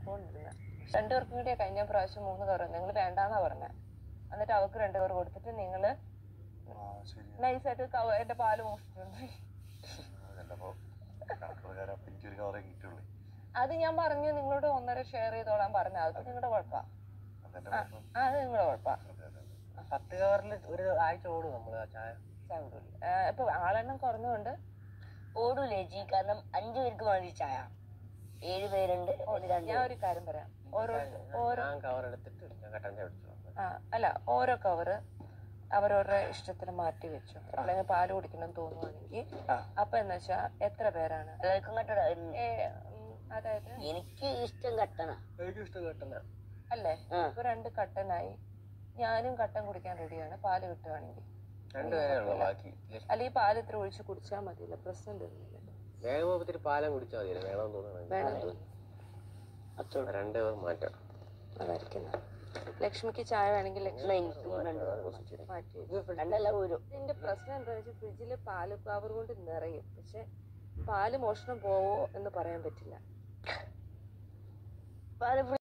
നോക്കിക്കൊണ്ടിരുന്നത് രണ്ടുപേർക്കും കൂടിയാ കഴിഞ്ഞ പ്രാവശ്യം മൂന്ന് കവർ നിങ്ങൾ വേണ്ടാന്നാ പറഞ്ഞ എന്നിട്ട് അവർക്ക് രണ്ട് കവർ കൊടുത്തിട്ട് നിങ്ങള് ആ ശരി നൈസായിട്ട് കവ എന്റെ പാല് മോഷിച്ചിട്ടുണ്ട് ചിലപ്പോ കണക്ക് പ്രകാരം അപ്പൊ എനിക്കൊരു കവറേ കിട്ടുള്ളൂ അത് ഞാൻ പറഞ്ഞു നിങ്ങളോട് ഒന്നര ഷെയർ ചെയ്തോളാൻ പറഞ്ഞു അത് നിങ്ങളുടെ കുഴപ്പാ അതെന്റെ ആ കുഴപ്പം ആ, അത് നിങ്ങളുടെ കുഴപ്പാ അതെ അതെ അതെ പത്ത് കവറിൽ ഒരു ആഴ്ച ഓടും നമ്മള് ആ ചായ ചവിടൂല. ആ, ഇപ്പൊ ആളെണ്ണം കുറഞ്ഞുകൊണ്ട് ഓടൂലേ ജി കാരണം അഞ്ചു പേർക്ക് മതി ചായ ഏഴ് പേരുണ്ട് ഒരു രണ്ട് ഞാൻ ഒരു കാര്യം പറയാം ഓരോ ഓരോ ഞാൻ കവർ എടുത്തിട്ട് ഞാൻ കട്ടൻ ചായ പിടിച്ചു ആ അല്ല ഓരോ കവറ് അവരവരുടെ ഇഷ്ടത്തിന് മാറ്റി വെച്ചു അല്ലെങ്കിൽ പാല് കുടിക്കണം തോന്നുവാണെങ്കിൽ അപ്പൊ എന്ന് വെച്ചാ എത്ര പേരാണ് എല്ലാവർക്കും കട്ടട ഏ, ഉം, അതായത് എനിക്ക് ഇഷ്ടം കട്ടണ എനിക്ക് ഇഷ്ടം കട്ടന അല്ലേ ആ. ഇപ്പൊ രണ്ട് കട്ടനായി ഞാനും കട്ടൻ കുടിക്കാൻ റെഡിയാണ് പാല് കിട്ടുവാണെങ്കിൽ രണ്ടുപേരേ ഉള്ളൂ ബാക്കി അല്ലെങ്കിൽ പാല് ഇത്ര ഒഴിച്ച് കുടിച്ചാൽ മതിയല്ല പ്രശ്നം തീർന്നില്ല വേഗം ഒത്തിരി പാലം കുടിച്ചാൽ മതി വേണം തോന്നുന്നു വേണം തോന്നുന്നു അത്ര രണ്ട് പേർ മാറ്റാം അതായിരിക്കുന്നു ലക്ഷ്മിക്ക് ചായ വേണമെങ്കിൽ ലക്ഷ്മി എനിക്കും രണ്ട് പേർ കുടിച്ചിട്ട് മാറ്റി വെച്ചു. രണ്ടല്ല ഒരു ഇതിന്റെ പ്രശ്നം എന്താ വെച്ചാൽ ഫ്രിഡ്ജില് പാല് കവർ കൊണ്ട് നിറയും പക്ഷെ പാല് മോഷണം പോവോ എന്ന് പറയാൻ പറ്റില്ല പാല്